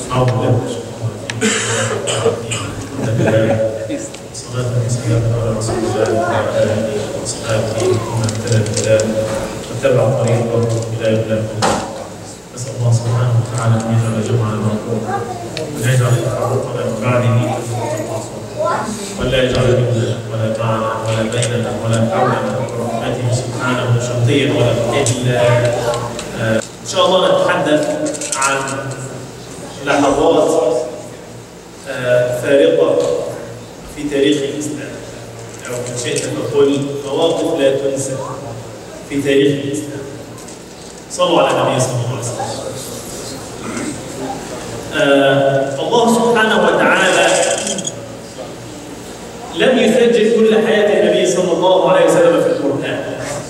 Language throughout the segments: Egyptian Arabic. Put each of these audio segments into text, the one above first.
أعوذ بالله من الشيطان الرجيم الحمد لله والصلاة والسلام على رسول الله وعلى آله وأصحابه ومن اهتدى بهداه واتبع طريقه إلى يوم القيامة نسأل الله سبحانه وتعالى أن يجعل جمعنا مرحوما وأن يجعل تفرقنا من بعده تفرقا معصوما ولا يجعل منا ولا معنا ولا بيننا ولا حولنا برحمته سبحانه شقيا ولا إلا آه، إن شاء الله نتحدث عن لحظات آه، فارقة في تاريخ الإسلام أو إن شئت فقل مواقف لا تنسى في تاريخ الإسلام صلوا على النبي صلى الله عليه وسلم آه، الله سبحانه وتعالى لم يسجل كل حياة النبي صلى الله عليه وسلم في القرآن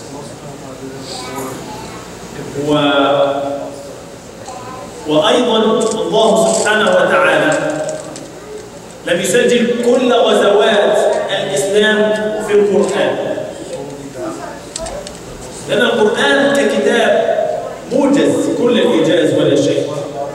و وأيضا الله سبحانه وتعالى لم يسجل كل غزوات الإسلام في القرآن لأن القرآن ككتاب موجز كل الإيجاز ولا شيء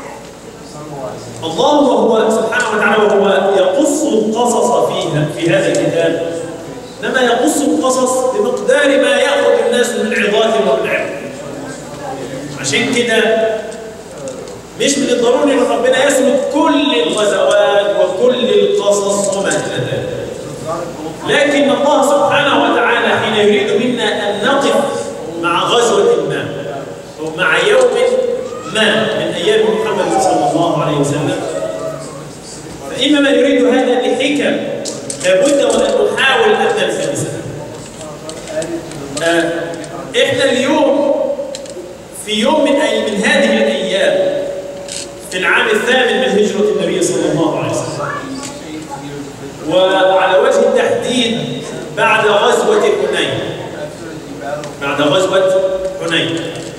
الله وهو سبحانه وتعالى وهو يقص القصص فيها في هذا الكتاب إنما يقص القصص بمقدار ما يأخذ الناس من عظات ومن علم عشان كده مش من الضروري ان ربنا يسرد كل الغزوات وكل القصص وما الى ذلك لكن الله سبحانه وتعالى حين يريد منا ان نقف مع غزوه ما او مع يوم ما من ايام محمد صلى الله عليه وسلم فانما يريد هذا لحكم لابد وان نحاول ان نلتمسها آه، احنا اليوم في يوم من أي من هذه الايام في العام الثامن من هجرة النبي صلى الله عليه وسلم وعلى وجه التحديد بعد غزوة حنين بعد غزوة حنين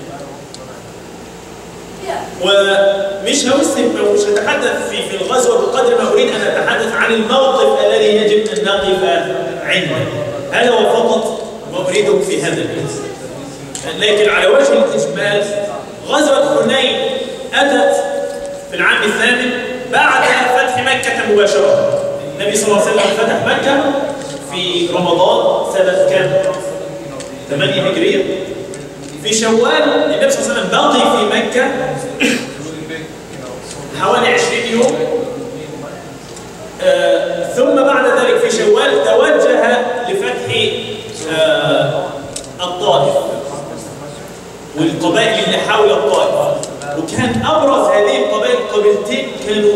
ومش هوسم أو مش هتحدث في في الغزوة بقدر ما أريد أن أتحدث عن الموقف الذي يجب أن نقف عنده هذا هو فقط ما أريده في هذا الجلسة لكن على وجه الإجمال غزوة حنين أتت في العام الثامن بعد فتح مكة مباشرة النبي صلى الله عليه وسلم فتح مكة في رمضان سنة كام؟ 8 هجرية في شوال النبي صلى الله عليه وسلم بقي في مكة حوالي 20 يوم آه ثم بعد ذلك في شوال توجه لفتح آه الطائف والقبائل اللي حول الطائف وكان أبرز هذه القبائل قبيلتين كانوا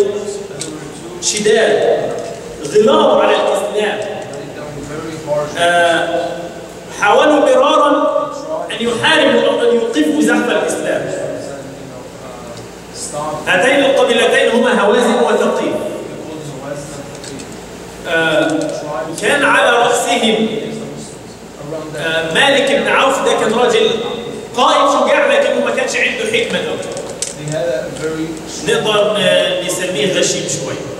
شداد غلاظ على الإسلام آه حاولوا مرارا أن يحاربوا أو أن يوقفوا زحف الإسلام هاتين القبيلتين هما هوازن وثقيف آه كان على رأسهم آه مالك بن عوف ده كان راجل قائد شجاع لكنه ما كانش عنده حكمة قوي نقدر نسميه غشيم شوية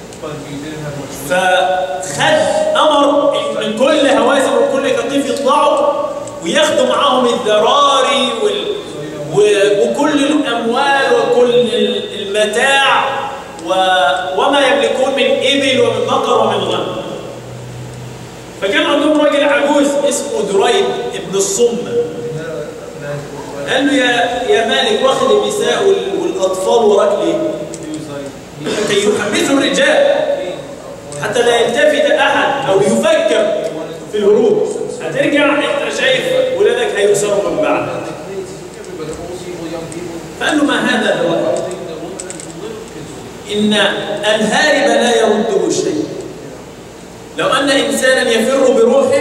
فخد أمر من كل هوازن وكل ثقيف يطلعوا وياخدوا معاهم الذراري وال... و... وكل الأموال وكل المتاع و... وما يملكون من إبل ومن بقر ومن غنم فكان عندهم راجل عجوز اسمه دريد ابن الصم قال له يا يا مالك واخد النساء والاطفال وراك ليه؟ كي يحمسوا الرجال حتى لا يلتفت احد او يفكر في الهروب هترجع انت شايف ولادك هيؤسروا من بعد فقال له ما هذا الرأي ان الهارب لا يرده شيء لو ان انسانا يفر بروحه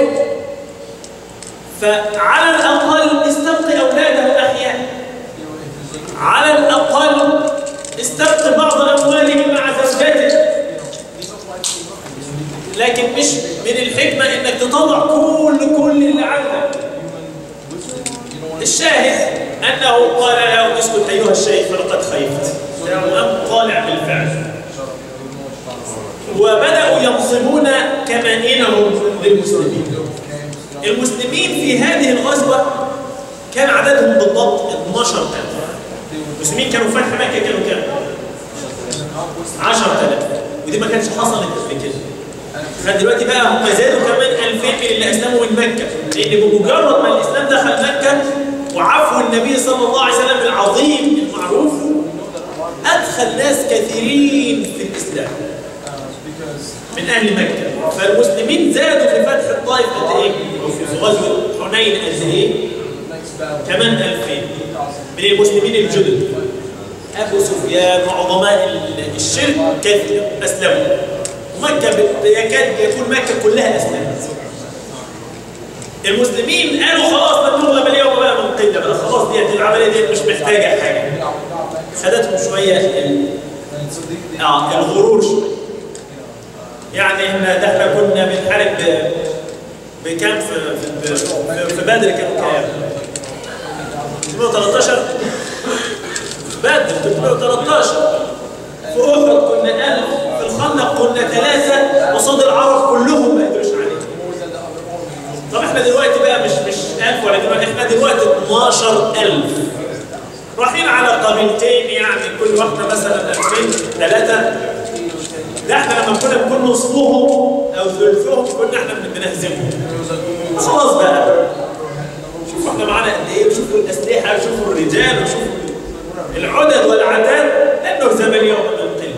فعلى الأقل استبق أولاده أحياء على الأقل استبق بعض أمواله مع زوجته لكن مش من الحكمة إنك تطلع كل كل اللي عندك الشاهد أنه قال له اسكت أيها الشيخ فلقد خيفت وأم طالع بالفعل وبدأوا ينصبون كمائنهم للمسلمين المسلمين في هذه الغزوة كان عددهم بالضبط 12000 المسلمين كانوا فتح مكة كانوا كام؟ 10000 ودي ما كانش حصلت قبل كده فدلوقتي بقى هم زادوا كمان 2000 من اللي اسلموا من مكه لان بمجرد ما الاسلام دخل مكه وعفو النبي صلى الله عليه وسلم العظيم المعروف ادخل ناس كثيرين في الاسلام من اهل مكه فالمسلمين زادوا في فتح الطائف قد ايه؟ او في غزوه حنين قد ايه؟ كمان 2000 من المسلمين الجدد ابو سفيان وعظماء الشرك كثير اسلموا مكه بت- يكاد يكون مكه كلها اسلمت المسلمين قالوا خلاص لن نغلب اليوم بقى من قله بقى خلاص دي العمليه دي مش محتاجه حاجه خدتهم شويه ال- اه الغرور شويه يعني احنا ده احنا كنا بنحارب ب- بكام في في, في, في بدر كانوا كام؟ 313 بدر 313 في احد كنا 1000 في الخندق كنا ثلاثه قصاد العرب كلهم ما قدروش علينا طب احنا دلوقتي بقى مش مش 1000 ولا دلوقتي احنا دلوقتي 12000 رايحين على قبيلتين يعني كل واحده مثلا 2000 ثلاثه ده احنا لما كنا بنكون نصفهم او ثلثهم كنا احنا بنهزمهم خلاص بقى شوفوا احنا معانا قد ايه وشوفوا الاسلحه وشوفوا الرجال وشوفوا العدد والعتاد لن نهزم اليوم من قله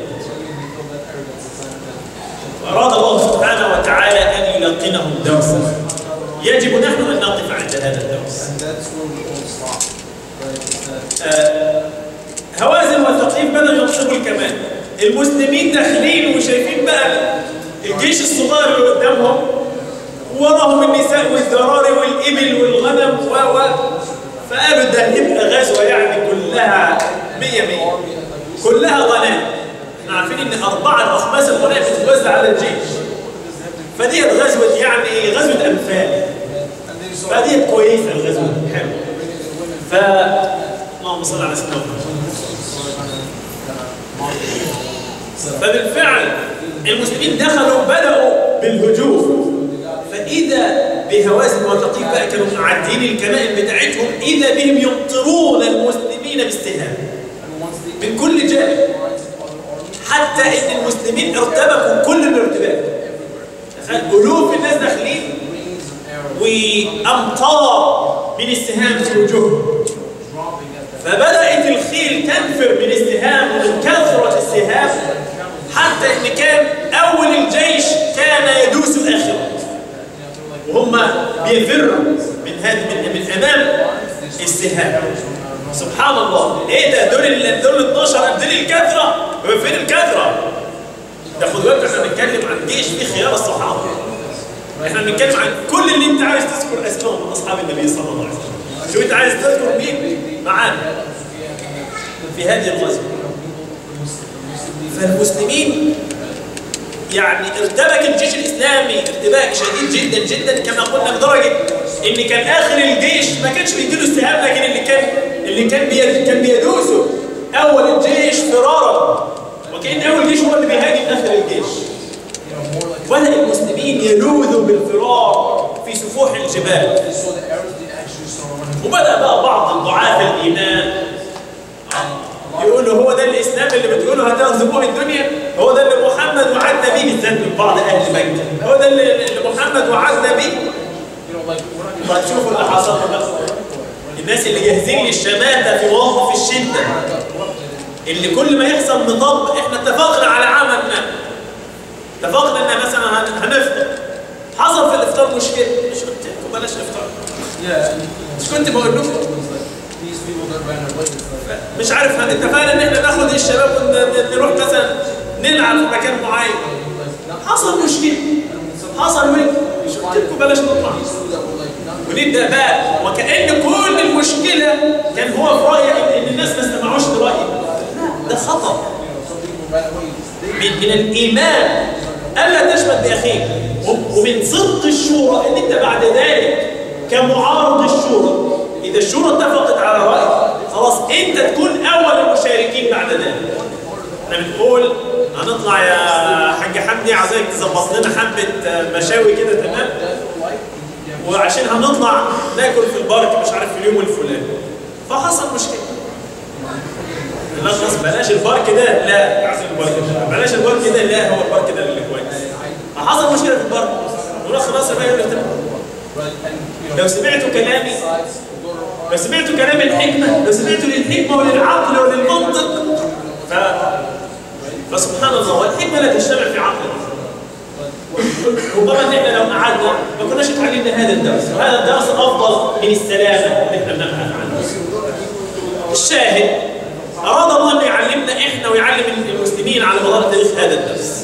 أراد الله سبحانه وتعالى أن يلقنهم درسا يجب نحن أن نقف عند هذا الدرس آه، هوازن وثقيف بدأوا ينصبوا الكمان المسلمين داخلين وشايفين بقى الجيش الصغير اللي قدامهم وراهم النساء والذراري والإبل والغنم و و فقالوا ده هتبقى غزوة يعني كلها مية مية كلها غنائم احنا عارفين ان أربعة أخماس الغنائم بتتوزع على الجيش فدي غزوة يعني غزوة أنفال فدي كويسة الغزوة دي، حلوة ف اللهم صل على سيدنا محمد فبالفعل المسلمين دخلوا بدأوا بالهجوم فإذا بهوازن وثقيف بقى كانوا معدين الكمائن بتاعتهم إذا بهم يمطرون المسلمين بالسهام من كل جانب حتى إن المسلمين ارتبكوا كل الارتباك تخيل ألوف الناس داخلين وأمطار من السهام في وجوههم فبدأت الخيل تنفر من السهام ومن كثرة السهام حتى إن كان أول الجيش كان يدوس الآخرة وهم بيفروا من هذا من, من أمام السهام سبحان الله إيه ده دول ال- دول 12 دول الكثرة فين الكثرة؟ ده خد بالك احنا بنتكلم عن جيش فيه خيار الصحابة احنا بنتكلم عن كل اللي انت عايز تذكر اسمائهم من اصحاب النبي صلى الله عليه وسلم شو انت عايز تذكر مين معانا في هذه الغزوه فالمسلمين يعني ارتبك الجيش الاسلامي ارتباك شديد جدا جدا كما قلنا لدرجه ان كان اخر الجيش ما كانش بيديله السهام لكن اللي كان اللي كان بيد كان بيدوسه اول الجيش فرارا وكان اول جيش هو اللي بيهاجم اخر الجيش بدأ المسلمين يلوذوا بالفرار في سفوح الجبال وبدأ بقى بعض الضعاف الإيمان يقولوا هو ده الإسلام اللي بتقولوا هتغزبوه الدنيا هو ده اللي محمد وعدنا بيه بالذات من بعض أهل مكة هو ده اللي اللي محمد وعدنا بيه طيب شوفوا اللي حصل بقى الناس اللي جاهزين للشماتة في مواقف الشدة اللي كل ما يحصل مطب احنا اتفقنا على عمل ما اتفقنا ان مثلا هن- هنفطر حصل في الافطار مشكله مش قلت لكم بلاش افطار مش كنت بقول لكم مش عارف هن- اتفقنا ان احنا ناخد الشباب ونروح مثلا نلعب في مكان معين حصل مشكله حصل وين مش قلت لكم بلاش نطلع ونبدا بقى وكان كل المشكله كان هو في رايي ان الناس ما استمعوش لرايي لا ده خطا من, من الايمان الا تشمت باخيك و- ومن صدق الشورى ان انت بعد ذلك كمعارض الشورى اذا الشورى اتفقت على راي خلاص انت تكون اول المشاركين بعد ذلك احنا بنقول هنطلع يا حاج حمدي عايزك تظبط لنا حبه مشاوي كده تمام وعشان هنطلع ناكل في البارك مش عارف في اليوم الفلاني فحصل مشكله لا خلاص بلاش البارك ده لا عايز البرك ده بلاش البرك ده لا هو البرك ده اللي كويس حصل مشكله في البرك يقول خلاص بقى يقول لو سمعتوا كلامي لو سمعتوا كلام الحكمه لو سمعتوا للحكمه وللعقل وللمنطق ف فسبحان الله والحكمه لا تجتمع في عقل ربما ان احنا لو قعدنا ما كناش اتعلمنا هذا الدرس وهذا الدرس افضل من السلامه اللي احنا بنبحث عنها الشاهد اراد الله ان يعلمنا احنا ويعلم المسلمين على مدار تاريخ هذا الدرس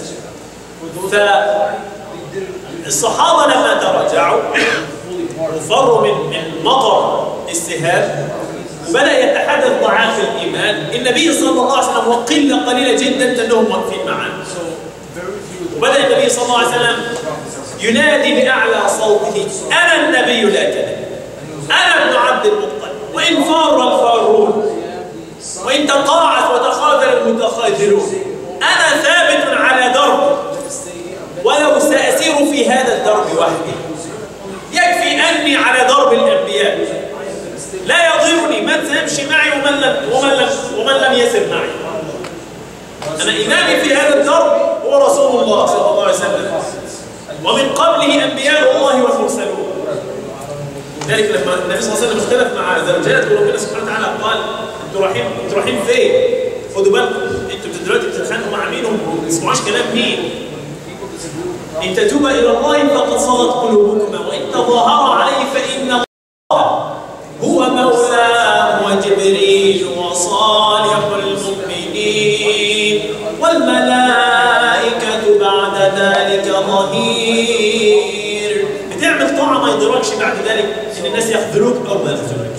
فالصحابه لما تراجعوا وفروا من من مطر السهام وبدا يتحدث ضعاف الايمان النبي صلى الله عليه وسلم وقله قليله جدا انهم واقفين معنا وبدا النبي صلى الله عليه وسلم ينادي باعلى صوته انا النبي لا كذب انا ابن عبد المطلب وان فار الفارون وان تقاعس وتخاذل المتخاذلون انا ثابت على درب ولو ساسير في هذا الدرب وحدي يكفي اني على درب الانبياء لا يضرني من سيمشي معي ومن لم ومن لم ومن لم يسر معي انا امامي في هذا الدرب هو رسول الله صلى الله عليه وسلم ومن قبله انبياء الله والمرسلون لذلك لما النبي صلى الله عليه وسلم اختلف مع زوجات وربنا سبحانه وتعالى قال انتوا رايحين انتوا رايحين فين؟ خدوا بالكم انتوا دلوقتي بتتخانقوا مع مين وما تسمعوش كلام مين؟ ان تتوبا الى الله فقد صغت قلوبكما وان تظاهر عليه فان الله هو مولاه وجبريل وصالح المؤمنين والملائكة بعد ذلك ظهير بتعمل طاعة ما يضركش بعد ذلك ان الناس يخذلوك او ما يخذلوكش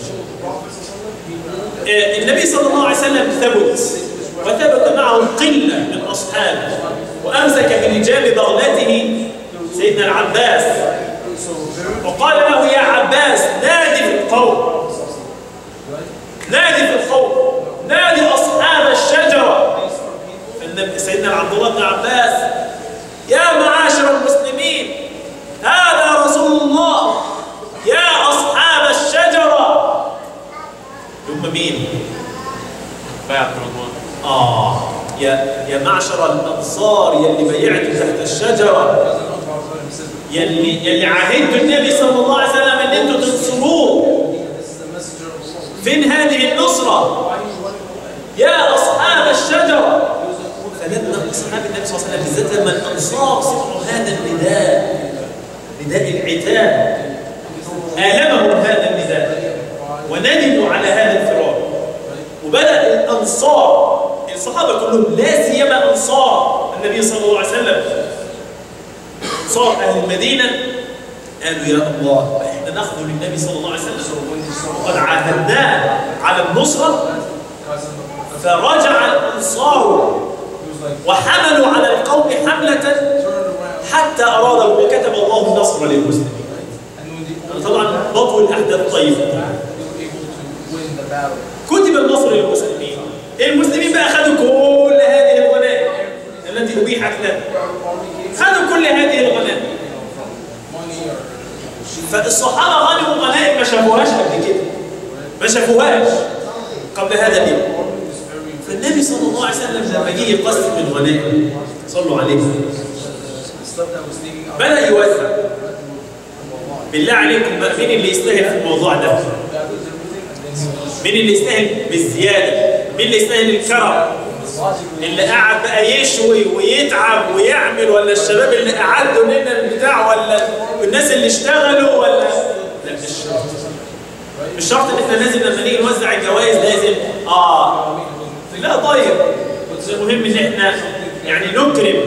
آه، النبي صلى الله عليه وسلم ثبت وثبت معه قلة من أصحابه وأمسك بلجام بغلته سيدنا العباس وقال له يا عباس نادي في القوم نادي في القوم نادي أصحاب الشجرة النبي سيدنا عبد الله بن عباس يا معاشر المسلمين هذا رسول الله يا أصحاب الشجرة هم مين؟ بقى عبد الرحمن آه يا يا معشر الأنصار يلي بيعتوا تحت الشجرة يلي يلي عاهدتوا النبي صلى الله عليه وسلم ان انتوا تنصروه فين هذه النصرة؟ يا أصحاب الشجرة فلما أصحاب النبي صلى الله عليه وسلم بالذات لما الأنصار سمعوا هذا النداء نداء العتاب آلمهم هذا النداء وندموا على هذا الفرار وبدأ الأنصار الصحابة كلهم لا سيما أنصار النبي صلى الله عليه وسلم أنصار أهل المدينة قالوا يا الله احنا ناخذ للنبي صلى الله عليه وسلم وقد عاهدناه على النصرة فرجع الأنصار وحملوا على القوم حملة حتى أراد وكتب الله النصر للمسلمين طبعا بطل الأحداث طيبة كتب النصر للمسلمين المسلمين بقى خدوا كل هذه الغنائم التي أبيحت لهم خدوا كل هذه الغنائم فالصحابة غنموا غنائم ما شافوهاش قبل كده ما شافوهاش قبل هذا اليوم فالنبي صلى الله عليه وسلم لما جه يقسم الغنائم صلوا عليه بدأ يوزع بالله عليكم بقى مين اللي يستاهل في الموضوع ده؟ مين اللي يستاهل بالزيادة؟ مين اللي يستاهل الكرم؟ اللي قاعد بقى يشوي ويتعب ويعمل ولا الشباب اللي قعدوا لنا البتاع ولا الناس اللي اشتغلوا ولا لا مش شرط مش شرط ان احنا لازم لما نيجي نوزع الجوائز لازم اه لا طيب المهم ان احنا يعني نكرم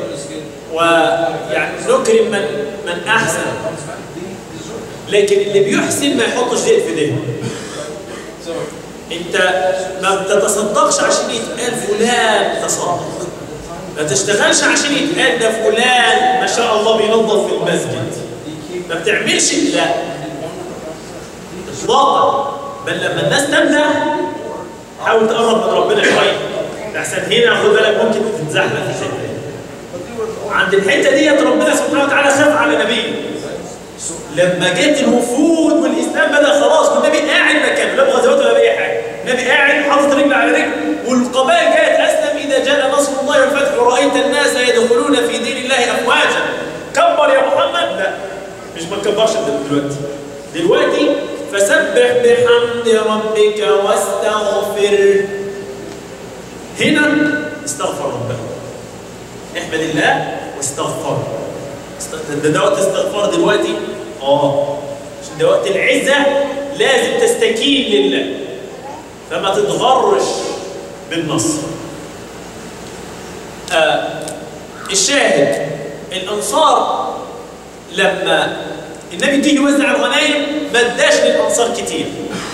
ويعني نكرم من من احسن لكن اللي بيحسن ما يحطش ديت في ديت انت ما بتتصدقش عشان يتقال فلان تصدق ما تشتغلش عشان يتقال ده فلان ما شاء الله بينظف في المسجد ما بتعملش لا اطلاقا بل لما الناس تمدح حاول تقرب من ربنا شويه احسن هنا خد بالك ممكن تتزحلق في الحته عند الحته ديت ربنا سبحانه وتعالى خاف على نبيه لما جت الوفود والاسلام بدا خلاص والنبي قاعد مكانه لا بغزوات ولا باي حاجه النبي قاعد حاطط رجل على رجل والقبائل جايه تسلم اذا جاء نصر الله مش ما تكبرش دلوقتي دلوقتي فسبح بحمد ربك واستغفر هنا استغفر ربك احمد الله واستغفر است- ده ده وقت استغفار دلوقتي اه عشان ده وقت العزه لازم تستكين لله فما تتغرش بالنصر آه الشاهد الانصار لما النبي تيجي يوزع الغنايم ما اداش للانصار كتير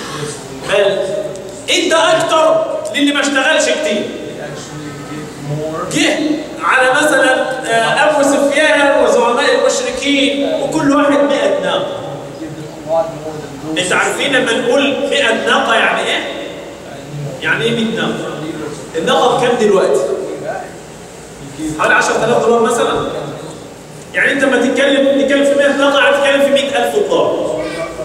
بل ادى اكتر للي ما اشتغلش كتير They actually give more. جه على مثلا آه، ابو سفيان وزعماء المشركين وكل واحد 100 ناقه They give them a lot more than those. انت عارفين لما نقول 100 ناقه يعني ايه؟ And, you know, يعني ايه 100 ناقه؟ leaders of الناقه بكام دلوقتي؟ way back. You give حوالي 10000 دولار مثلا يعني انت لما تتكلم تتكلم في 100 ناقه يعني تتكلم في 100000 دولار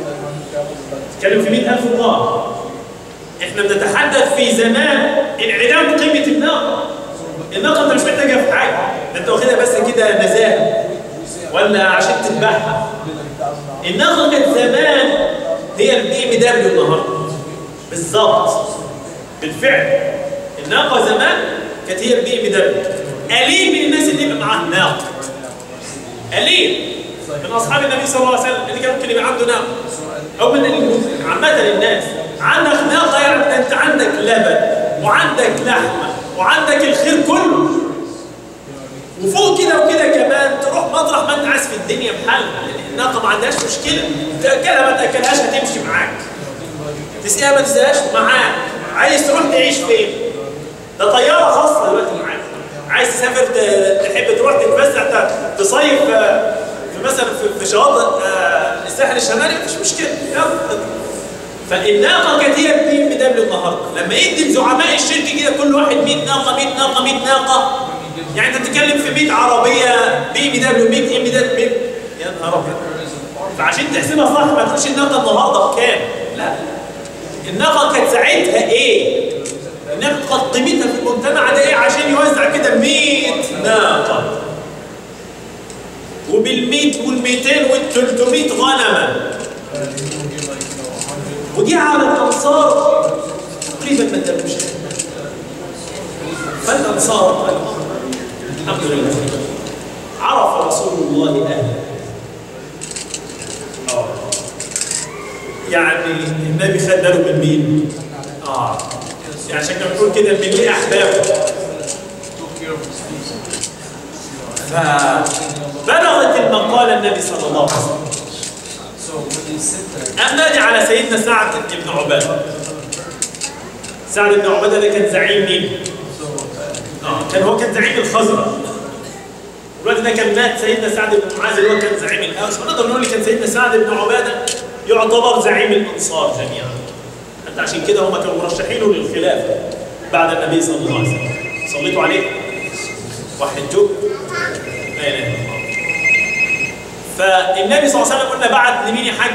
تتكلم في 100000 دولار احنا بنتحدث في زمان انعدام قيمه الناقه الناقه انت مش محتاجها في حاجه ده انت واخدها بس كده نزاهه ولا عشان تذبحها الناقه كانت زمان هي البي ام دبليو النهارده بالظبط بالفعل الناقه زمان كانت هي البي ام دبليو قليل من الناس اللي يبقى معاه ناقه قليل من اصحاب النبي صلى الله عليه وسلم اللي كان ممكن يبقى عنده ناقه او من ال- عامه الناس عندك ناقه يعني ده انت عندك لبن وعندك لحمه وعندك الخير كله وفوق كده وكده كمان تروح مطرح ما انت عايز في الدنيا بحالها لان الناقه ما عندهاش مشكله تاكلها ما تاكلهاش هتمشي معاك تسقيها ما تسقيهاش معاك عايز تروح تعيش فين؟ ده طياره خاصه دلوقتي معاك عايز تسافر ت- تحب تروح تتفسح ت- تصيف آه، في مثلا في- في شواطئ آه، الساحل الشمالي مفيش مشكله يلا فالناقه كانت هي البي ام دبليو النهارده لما يدي لزعماء الشركه كده كل واحد 100 ناقه 100 ناقه 100 ناقه يعني انت بتتكلم في 100 عربيه بي ام دبليو 100 ام دبليو يا نهار ابيض فعشان تحسبها صح ما تقولش الناقه النهارده بكام لا الناقه كانت ساعتها ايه؟ الناقه كانت قيمتها في المجتمع ده ايه عشان يوزع كده 100 ناقه وبال 100 وال 200 وال 300 غنمه ودي على الانصار تقريبا ما ادالوش فالانصار الحمد لله عرف رسول الله اهله آه. يعني النبي خد باله من مين؟ اه يعني عشان كده بنقول كده من ليه احبابه took care of his people. فبلغت المقالة النبي صلى الله عليه وسلم So when they said that, قام نادي على سيدنا سعد بن عبادة سعد بن عبادة ده كان زعيم مين؟ so uh, اه كان هو كان زعيم الخزرج الوقت ده كان مات سيدنا سعد بن معاذ اللي هو كان زعيم الاوس ونقدر نقول كان سيدنا سعد بن عباده يعتبر زعيم الانصار جميعا حتى عشان كده هم كانوا مرشحينه للخلافه بعد النبي صلى الله عليه وسلم صليتوا عليه وحجوه لا اله الا الله فالنبي صلى الله عليه وسلم قلنا بعت لمين يا حاج؟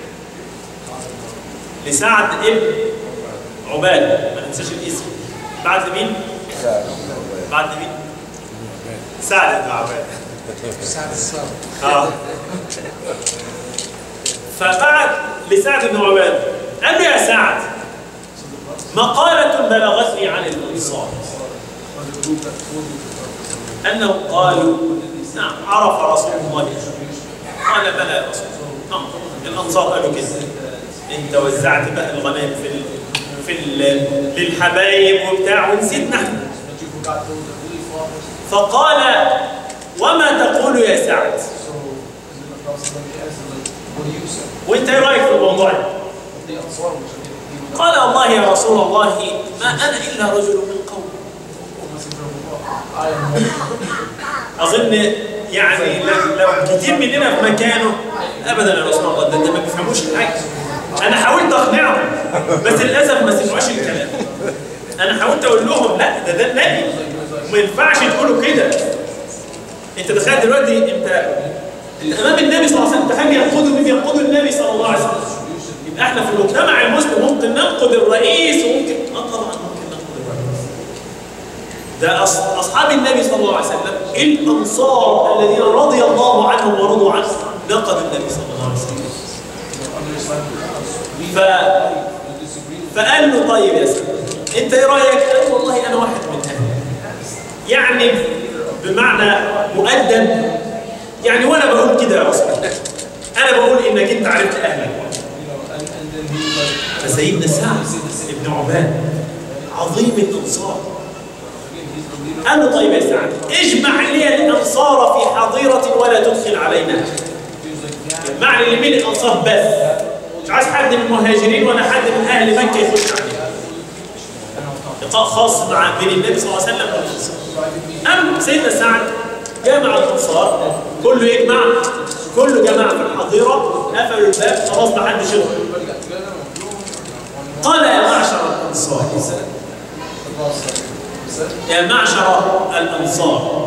لسعد ابن عباده ما ننساش الاسم بعت لمين؟ بعد مين؟ سعد بن عباد اه فبعت لسعد بن عباد قال له يا سعد مقالة بلغتني عن الأنصار on the group that told you to أنه قالوا نعم عرف رسول الله قال بلى يا رسول الله نعم الأنصار قالوا كده أنت وزعت بقى الغنائم في ال... في ال... للحبايب وبتاع ونسيتنا احنا but you forgot those that really fought us. فقال وما تقول يا سعد So then the Prophet asked him, like, what do you say? وانت ايه رايك في الموضوع ده؟ The Ansar, which are the people قال والله يا رسول الله ما انا الا رجل من قوم I am more اظن يعني لو لو كتير مننا في مكانه ابدا يا رسول الله ده, ده ما بيفهموش حاجه انا حاولت اقنعهم بس للاسف ما سمعوش الكلام انا حاولت اقول لهم لا ده ده النبي ما ينفعش تقولوا كده انت تخيل دلوقتي انت انت امام النبي صلى الله عليه وسلم تخيل بينقضوا مين بينقضوا النبي صلى الله عليه وسلم يبقى احنا في المجتمع المسلم ممكن ننقد الرئيس وممكن اه طبعا ممكن ننقد الرئيس ده أص- اصحاب النبي صلى الله عليه وسلم الانصار الذين رضي الله عنهم ورضوا عنه نقد النبي صلى الله عليه وسلم under Islamic laws. We ف... we disagree with فقال له طيب يا سيدي انت ايه رايك؟ قال والله انا واحد من اهل يعني بمعنى مؤدب يعني وانا بقول كده يا رسول الله انا بقول انك انت عرفت اهلك you know, and, and then he was like, فسيدنا سعد بن عباد عظيم الانصار again, he's the leader. قال له طيب يا سعد اجمع لي الانصار في حظيره ولا تدخل علينا He was like, yeah, اجمع لي مين الانصار بس مش عايز حد من المهاجرين ولا حد من اهل مكه يخش علينا لقاء خاص مع بين النبي صلى الله عليه وسلم والانصار أم سيدنا سعد جامع الأنصار كله يجمع كله جمع في الحظيرة قفلوا الباب خلاص ما حدش يدخل everybody got together. قال يا معشر الأنصار He said, the boss said, he said, يا معشر الأنصار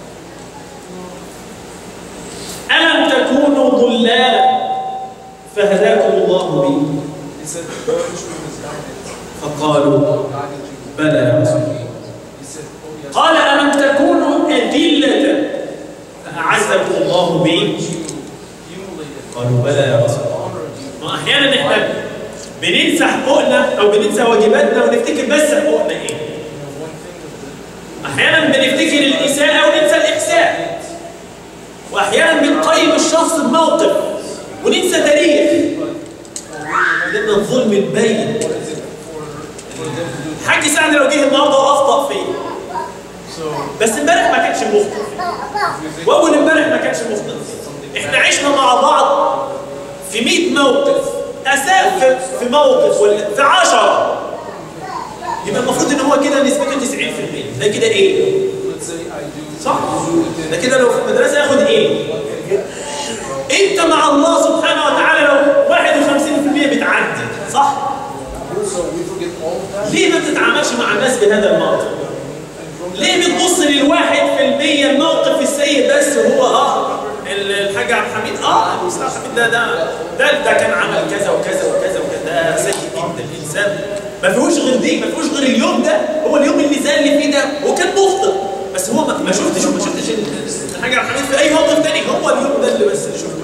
ألم تكونوا ضلالا فهداكم الله بي he said, the truth is guidance. فقالوا guided you. بلى يا رسول الله He said, oh yes, قال ألم تكونوا أذلة فأعزكم الله بي you humiliated, قالوا بلى يا رسول الله honored you. ما احيانا احنا بننسى حقوقنا او بننسى واجباتنا ونفتكر بس حقوقنا ايه You know, one thing of the احيانا بنفتكر الاساءه وننسى الاحسان واحيانا بنقيم الشخص بموقف وننسى تاريخ لان الظلم البين what is it for, for them to do. حاج سعد لو جه النهارده واخطا فيه So, بس امبارح ما كانش مخطئ if you think واول امبارح ما كانش مخطئ احنا عشنا مع بعض في 100 موقف اساء في- في موقف ولا في 10 يبقى المفروض ان هو كده نسبته 90% ده كده ايه؟ let's say I do, صح؟ I do ده within, كده لو في المدرسه ياخد ايه؟ انت مع الله سبحانه وتعالى لو 51% بتعدي صح؟ so we forget all of that. ليه ما بتتعاملش مع الناس بهذا المنطق؟ And from ليه بتبص للواحد في المية الموقف السيء بس هو اه ال- الحاج عبد الحميد اه المستر عبد الحميد ده ده ده, ده كان عمل كذا وكذا وكذا وكذا ده سيء جدا الانسان ما فيهوش غير دي ما فيهوش غير اليوم ده هو اليوم اللي زال فيه ده وكان مخطئ بس هو ما ما شفتش ما شفتش ال- الحاج عبد الحميد في اي موقف تاني هو اليوم ده اللي بس اللي شفته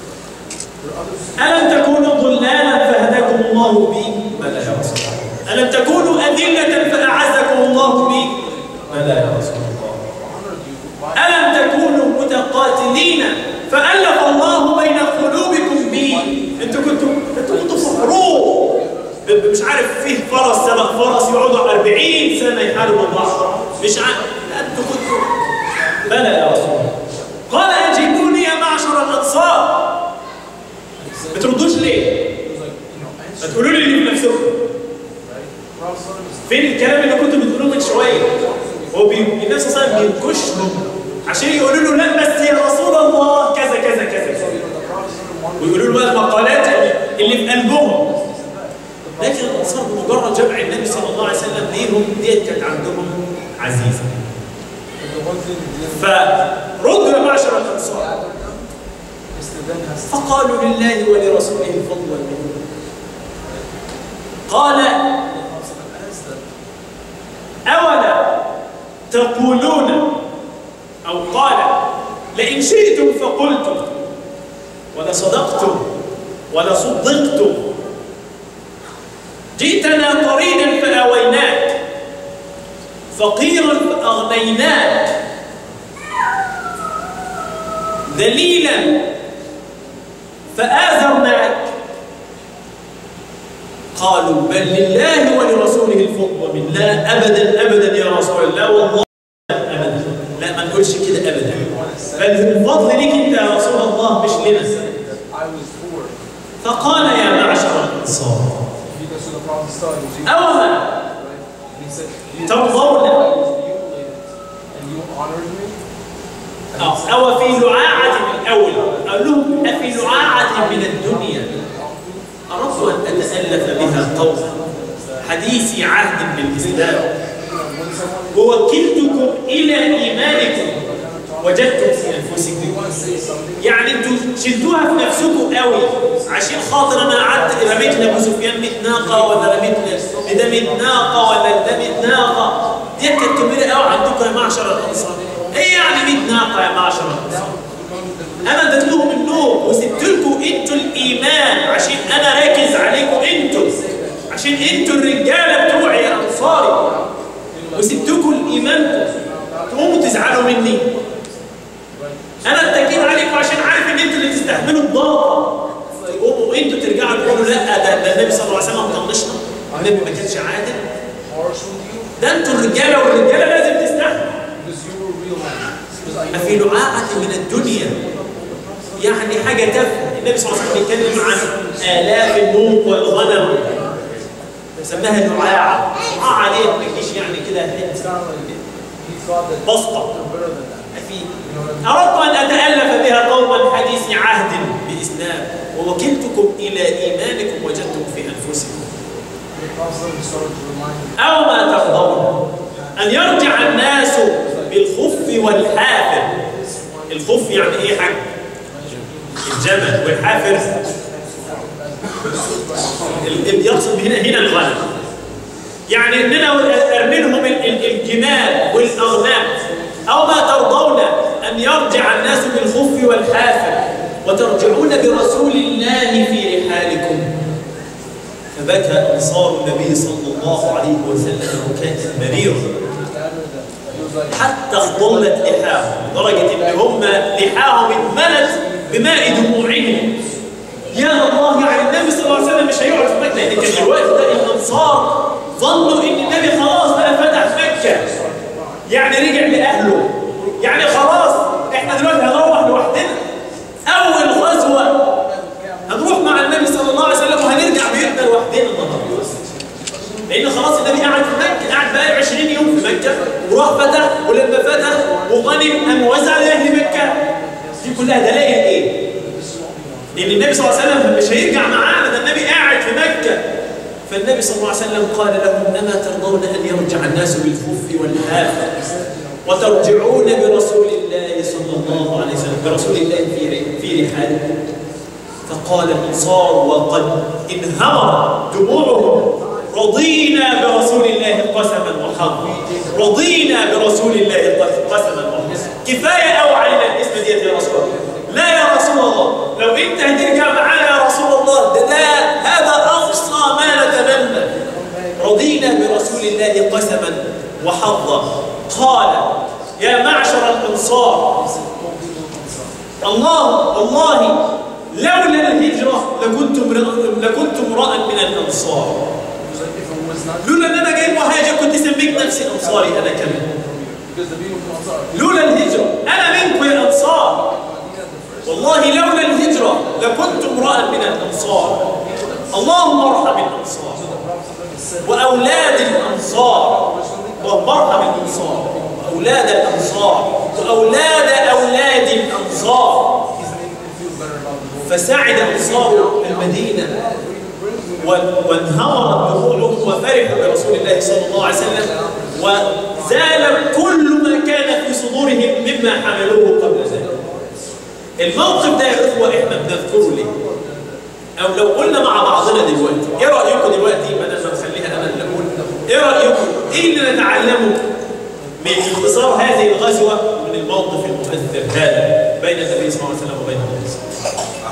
ألم تكونوا ضلالا فهداكم الله بي بلى يا رسول الله ألم تكونوا أذلة فأعزكم الله بي بلى يا رسول الله honored you, why ألم تكونوا متقاتلين فألف الله بين قلوبكم بي أنتوا كنتوا أنتوا كنتوا في حروب ب- ب- مش عارف فيه فرس سبق فرس يقعدوا 40 سنة يحاربوا بعض مش عارف لا، أنتوا كنتوا بلى يا رسول الله قال أجيبوني يا معشر الأنصار he said, بتردوش ليه؟ he was like, you know, ما answer, تقولوا لي اللي في نفسكم right? Prophet Sallallahu فين الكلام اللي كنتوا بتقولوه من شويه هو بي... النبي صلى الله عليه وسلم بينكشهم عشان يقولوا له لا بس يا رسول الله كذا كذا كذا So, you know, the Prophet Sallallahu wanted ويقولوا له بقى المقالات اللي في قلبهم لكن الانصار بمجرد جمع النبي صلى الله عليه وسلم ليهم ديت كانت عندهم عزيزه But the one thing that فردوا يا معشر الانصار is to then has فقالوا لله ولرسوله الفضل والمنه قال the Prophet Sallallahu asked them, أولا تقولون أو قال لئن شئتم فقلتم ولصدقتم ولصدقتم جئتنا طريدا فآويناك فقيرا فأغنيناك ذليلا فآزرناك قالوا بل لله ولرسوله الفضل من لا ابدا ابدا يا رسول الله والله ابدا لا ما نقولش كده ابدا بل الفضل ليك انت يا رسول الله مش لنا that I was poor. فقال يا معشر الانصار Because when the Prophet saw he was eating, اولا right? And he said, you ترضون I was mutilated and you honored me? And أو, he said, او في لعاعه من اول قال لهم افي لعاعه من الدنيا اردت ان اتالف بها قوما حديثي عهد بالاسلام you know, when someone ووكلتكم الى ايمانكم وجدتم في انفسكم you want to say something, يعني انتوا شلتوها في نفسكم قوي عشان خاطر انا قعدت رميت لابو سفيان 100 ناقه ولا رميت ل- لده 100 ناقه ولا لده 100 ناقه دي كانت كبيره قوي عندكم يا معشر الانصار ايه يعني 100 ناقه يا معشر الانصار become the انا اديت لهم النور وسبت لكم انتوا الايمان عشان انا راكز عليكم انتوا عشان انتوا الرجاله بتوعي يا انصاري وسبتكم الايمان تقوموا تزعلوا مني انا اتكيت عليكم عشان عارف ان انتوا اللي تستحملوا الضغط تقوموا انتوا ترجعوا تقولوا لا ده, ده النبي صلى الله عليه وسلم طنشنا النبي ما كانش عادل harsh with you ده انتوا الرجاله والرجاله لازم تستحملوا because you were real man. Because I أفي لعاعة من الدنيا يعني حاجة تافهة النبي صلى الله عليه وسلم بيتكلم عن آلاف النوق والغنم سماها لعاعة لعاعة دي ما تجيش يعني كده it's حتة kind of like he thought that بسطة you're better than that. أفي You know what I mean? أردت أن أتألف بها قوما حديث عهد بإسلام ووكلتكم إلى إيمانكم وجدتم في أنفسكم The Prophet started to remind them. أو ما ترضون أن يرجع الناس بالخف والحافر الخف يعني إيه حاجة الجمل والحافر ال- ال- يقصد هنا هنا الغنم يعني اننا ارمي لهم ال- ال- الجمال والاغنام او ما ترضون ان يرجع الناس بالخف والحافر وترجعون برسول الله في رحالكم فبكى انصار النبي صلى الله عليه وسلم بكاء مريرا He was like, حتى اخضلت لحاهم لدرجة ان هم لحاهم اتملت بماء دموعهم يا الله يعني النبي صلى الله عليه وسلم مش هيقعد في مكة لان كان الوقت ده الانصار ظنوا ان النبي خلاص بقى فتح مكة يعني رجع لأهله يعني خلاص احنا دلوقتي هنروح لوحدنا أول غزوة هنروح مع النبي صلى الله عليه وسلم وهنرجع بيتنا لوحدنا النهارده لان خلاص النبي قاعد في مكه قاعد بقى 20 يوم في مكه وراح فتح ولما فتح وغنم قام وزع لاهل مكه دي كلها دلائل ايه؟ لان النبي صلى الله عليه وسلم مش هيرجع معانا ده النبي قاعد في مكه فالنبي صلى الله عليه وسلم قال لهم اما ترضون ان يرجع الناس بالخف والحافه وترجعون برسول الله صلى الله عليه وسلم برسول الله في في رحالكم فقال الانصار وقد انهمر دموعهم رضينا برسول الله قسما وحظا رضينا برسول الله قسما وحظا كفايه قوي علينا الاسم ديت يا رسول الله لا يا رسول الله لو انت هترجع معانا يا رسول الله ده, ده هذا اقصى ما نتمنى رضينا برسول الله قسما وحظا قال يا معشر الانصار الله والله لولا الهجرة لكنت امرأ- لكنت امرأ من الأنصار He was like, if it was not لولا ان انا جاي مهاجر كنت سميت نفسي انصاري انا كمان because the people from Ansar, لولا الهجرة انا منكم يا انصار والله لولا الهجرة لكنت امرأ من الانصار اللهم ارحم الانصار واولاد الانصار اللهم ارحم الانصار واولاد الانصار واولاد اولاد الانصار he's making them feel better about the whole فسعد انصار المدينه و- وانهمرت دموعهم وفرحوا برسول الله صلى الله عليه وسلم وزال كل ما كان في صدورهم مما حملوه قبل ذلك. الموقف ده يا اخوه احنا بنذكره ليه؟ او لو قلنا مع بعضنا دلوقتي، ايه رايكم دلوقتي بدل ما نخليها انا اللي اقول؟ ايه رايكم؟ ايه اللي نتعلمه من اختصار هذه الغزوه ومن الموقف المؤثر هذا بين النبي صلى الله عليه وسلم وبين النبي صلى الله عليه وسلم؟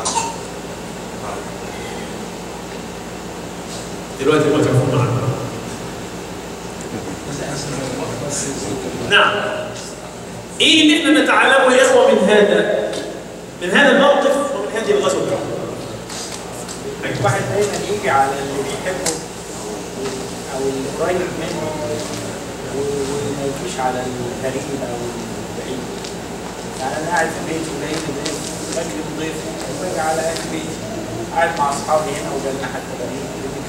دلوقتي الميكروفون معنا نعم ايه اللي احنا نتعلمه يا اخوه من هذا من هذا الموقف ومن هذه الغزوه الواحد دايما يجي على اللي بيحبه او اللي قريب منه و- وما يجيش على الغريب او البعيد يعني انا قاعد في بيتي ولاقي ضيف باجي ضيف وباجي على اهل بيتي قاعد مع اصحابي هنا وجالنا حد غريب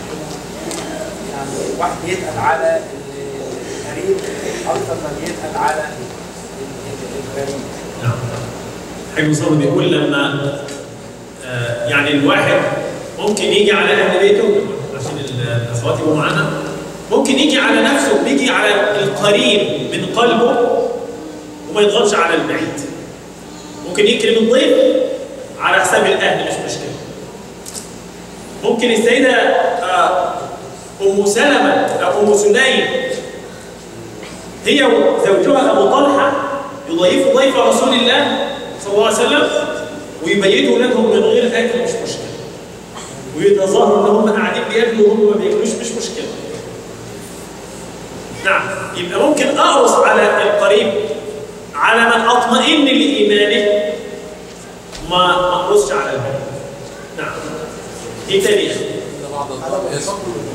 يعني واحد بيتقل على الغريب اكتر ما بيتقل على ال- ال- الغريب نعم حاج صابر بيقول لما آه، يعني الواحد ممكن يجي على اهل بيته عشان الاخوات يبقوا معانا ممكن يجي على نفسه بيجي على القريب من قلبه وما يضغطش على البعيد ممكن يكرم الضيف على حساب الاهل مش مشكله ممكن السيده آه، ام سلمه او ام سليم هي وزوجها ابو طلحه يضيفوا ضيف رسول الله صلى الله عليه وسلم ويبيتوا ولادهم من غير اكل مش مشكله ويتظاهروا ان هم قاعدين بياكلوا وهم ما بياكلوش مش مشكله نعم يبقى ممكن اقرص على القريب على من اطمئن لايمانه ما ما اقرصش على البعيد نعم ايه تاني يا أخي؟ إن بعض الظن يسقط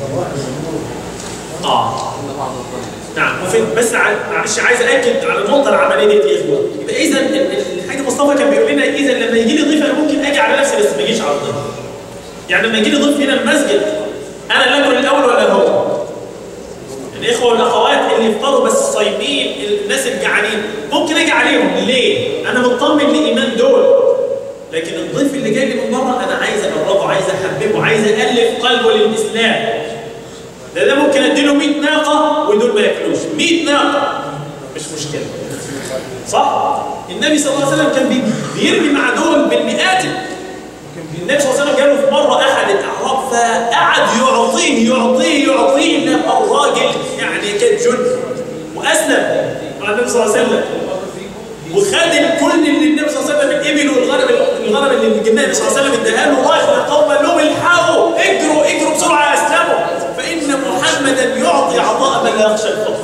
اه إن بعض الظن يسقط نعم وفي بس ع- معلش عايز اكد على النقطه العمليه دي يا اخوان يبقى اذا ال- ال- الحاج مصطفى كان بيقول لنا اذا لما يجي لي ضيف انا ممكن اجي على نفسي بس ما اجيش على الضيف يعني لما يجي لي ضيف هنا المسجد انا اللي اكل الاول ولا هو؟ الاخوه والاخوات اللي يفطروا بس صايمين الناس الجعانين ممكن اجي عليهم ليه؟ انا مطمن لايمان دول لكن الضيف اللي جاي لي من بره انا عايز اقربه عايز احببه عايز الف قلبه للاسلام ده ده ممكن اديله 100 ناقه ودول ما ياكلوش 100 ناقه مش مشكله صح النبي صلى الله عليه وسلم كان بي- بيرمي مع دول بالمئات النبي صلى الله عليه وسلم جاله في مره احد الاعراب فقعد يعطيه يعطيه يعطيه لما الراجل يعني كان جن واسلم مع النبي صلى الله عليه وسلم وخد الكل اللي النبي صلى الله عليه وسلم الابل والغنم الغنم اللي النبي صلى الله عليه وسلم اداها له راح للقوم قال لهم الحقوا اجروا اجروا بسرعه اسلموا فان محمدا يعطي عطاء من لا يخشى الفقر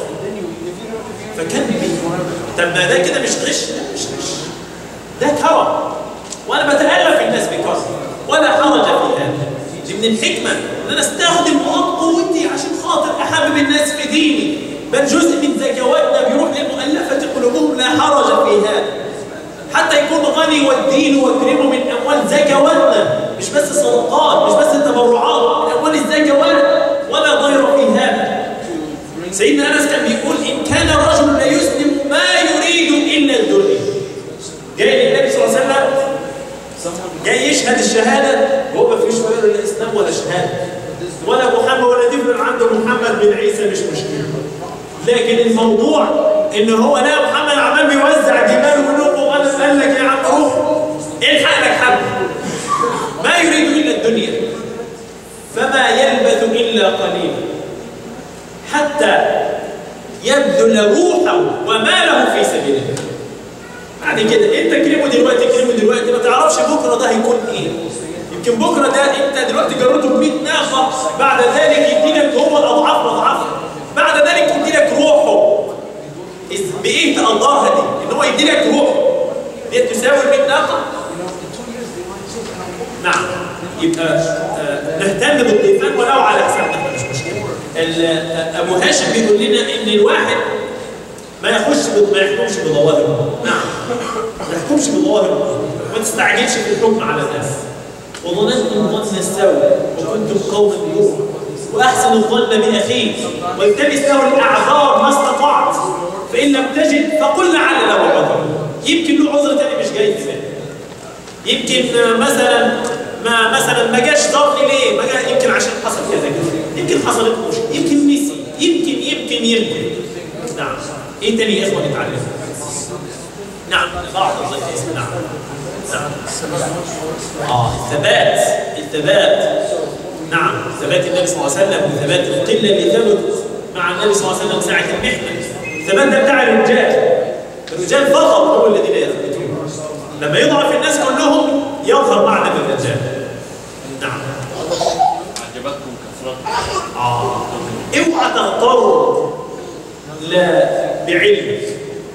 فكان بي- طب ما ده كده مش غش لا مش غش ده كرم وانا بتالف الناس بكرم ولا حرج في هذا دي من الحكمه ان انا استخدم نقاط قوتي عشان خاطر احبب الناس في ديني بل جزء من زكواتنا بيروح للمؤلفه قلوبهم لا حرج في هذا حتى يكون غني والدين واكرمه من اموال زكواتنا مش بس صدقات مش بس تبرعات من اموال الزكوات ولا ضير في هذا سيدنا انس كان بيقول ان كان الرجل لا يسلم ما يريد الا الدنيا جاي النبي صلى الله عليه وسلم جاي يشهد الشهاده وهو ما فيش ولا لا اسلام ولا شهاده ولا محمد ولا دفن عنده محمد بن عيسى مش مشكله لكن الموضوع ان هو لا محمد عمال بيوزع جمال ونقه وانا قال لك يا عم روح الحق لك حد ما يريد الا الدنيا فما يلبث الا قليلا حتى يبذل روحه وماله في سبيل الله بعد كده انت كرمه دلوقتي كرمه دلوقتي ما تعرفش بكره ده هيكون ايه يمكن بكره ده انت دلوقتي جرته ب 100 ناقه بعد ذلك يدي لك هو اضعاف اضعاف بعد ذلك يدي لك روحه إز- بايه تقدرها دي ان هو يدي لك روحه دي تساوي ال 100 ناقه نعم يبقى آه، نهتم بالضيفان ولو على حسابنا احنا مش مشكله ال- آه، ابو هاشم بيقول لنا ان الواحد ما يخش ب- ما يحكمش بظواهره نعم ما يحكمش بظواهره ما تستعجلش في الحكم على الناس وظننتم ظن السوء وكنتم قوما بور واحسن الظن باخيك والتمس له الاعذار ما استطعت فان لم تجد فقل لعل له عذر يمكن له عذر تاني مش جاي في بالك يمكن آه، مثلا ما مثلا ما جاش ضغط ليه؟ ما جا يمكن عشان حصل كذا كذا يمكن حصلت له مشكله يمكن نسي يمكن يمكن يمكن نعم ايه تاني يا اخوان نتعلم؟ نعم بعض الضيف نعم نعم اه الثبات الثبات نعم ثبات النبي صلى الله عليه وسلم وثبات القله اللي ثبت مع النبي صلى الله عليه وسلم ساعه المحنه الثبات ده بتاع الرجال الرجال فقط هو الذين يثبتون لما يضعف الناس كلهم يظهر معنى الرجال نعم عجبتكم كثرة آه. اوعى تغتر لا بعلمك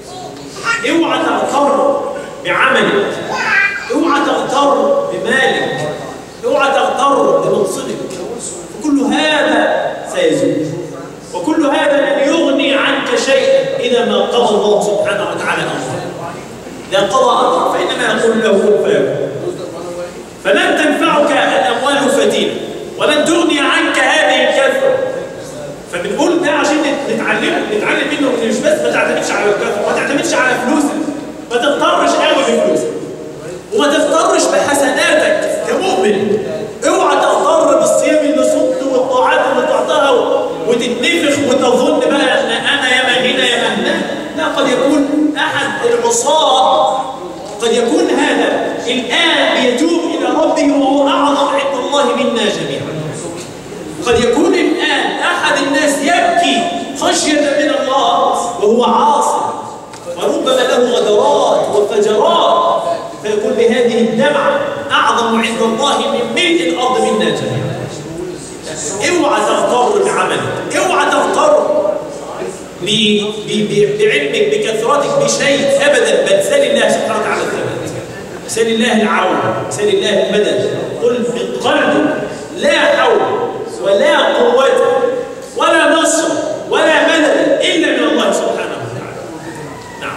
اوعى تغتر بعملك اوعى تغتر بمالك اوعى تغتر بمنصبك وكل هذا سيزول وكل هذا لن يغني عنك شيئا اذا ما قضى الله سبحانه وتعالى امرا اذا قضى امرا فانما يقول له كن فيكون فلن تنفعك الاموال فتيله ولن تغني عنك هذه الكثره فبنقول ده عشان نتعلم نتعلم منه إن مش بس ما تعتمدش على الكثره ما تعتمدش على فلوسك ما تغترش قوي بفلوسك وما تغترش بحسناتك كمؤمن اوعى تغتر بالصيام اللي صمت والطاعات اللي طعتها وتتنفخ وتظن بقى ان انا يا ما هنا يا ما هنا لا قد يكون احد العصاه قد يكون هذا الآن بيتوب إلى ربه وهو أعظم عند الله منا جميعا قد يكون الآن أحد الناس يبكي خشية من الله وهو عاصي وربما له غدرات وفجرات فيكون بهذه الدمعة أعظم عند الله من ملء الأرض منا جميعا اوعى تغتر بعملك اوعى تغتر ب- ب- ب- بعلمك بكثرتك بشيء ابدا بل سل الله سبحانه وتعالى الثبات سل الله العون سل الله المدد قل من قلبك لا حول ولا قوة ولا نصر ولا مدد إلا من الله سبحانه وتعالى نعم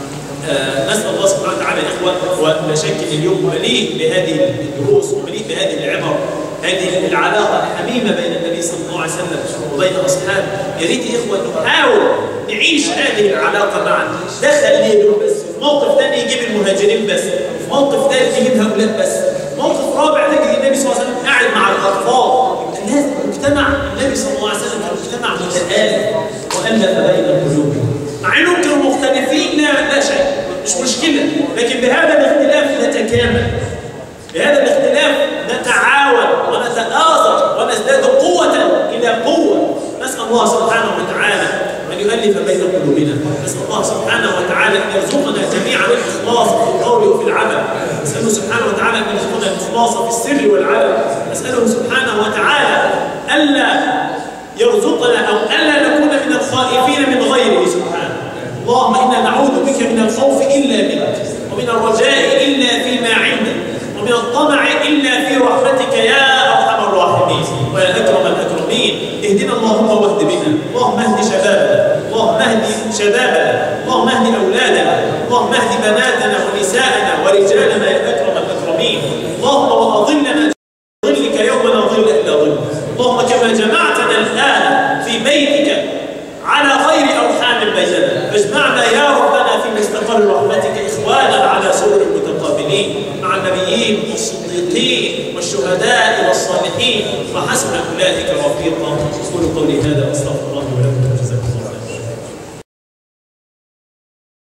آه، نسأل الله سبحانه وتعالى يا إخوة ولا شك أن اليوم مليء بهذه الدروس ومليء بهذه العبر هذه العلاقة الحميمة بين النبي صلى الله عليه وسلم وبين أصحابه يا ريت يا إخوة نحاول نعيش هذه العلاقة معا دخل ليه بس في موقف ثاني يجيب المهاجرين بس في موقف ثالث يجيب هؤلاء بس موقف رابع تجد النبي صلى الله عليه وسلم قاعد مع الأطفال الناس مجتمع النبي صلى الله عليه وسلم كان مجتمع متآلف وألف بين قلوبهم مع انهم كانوا مختلفين لا لا شيء مش مشكله لكن بهذا الاختلاف نتكامل بهذا الاختلاف نتعاون ونتآزر ونزداد قوة إلى قوة نسأل الله سبحانه وتعالى أن يؤلف بين قلوبنا نسأل الله سبحانه وتعالى أن يرزقنا جميعا الإخلاص في القول وفي العمل نسأله سبحانه وتعالى أن يرزقنا الإخلاص في السر والعلن نسأله سبحانه وتعالى ألا يرزقنا أو ألا نكون من الخائفين من غيره سبحانه اللهم إنا نعوذ بك من الخوف إلا منك ومن الرجاء إلا فيما عندك ومن الطمع إلا في رحمتك يا أرحم الراحمين ويا أكرم الأكرمين اهدنا اللهم واهد بنا اللهم اهد شبابنا اللهم اهد شبابنا اللهم اهد أولادنا اللهم اهد بناتنا ونساءنا ورجالنا يا أكرم الأكرمين اللهم وأظلنا ظلك يوم لا ظل الا ظلك اللهم كما جمعتنا الان في بيتك على خير ارحام بيننا فاجمعنا يا ربنا في مستقر رحمتك اخوانا على سرر متقابلين مع النبيين والصديقين والشهداء والصالحين وحسن اولئك رفيقا اقول قولي هذا واستغفر الله لكم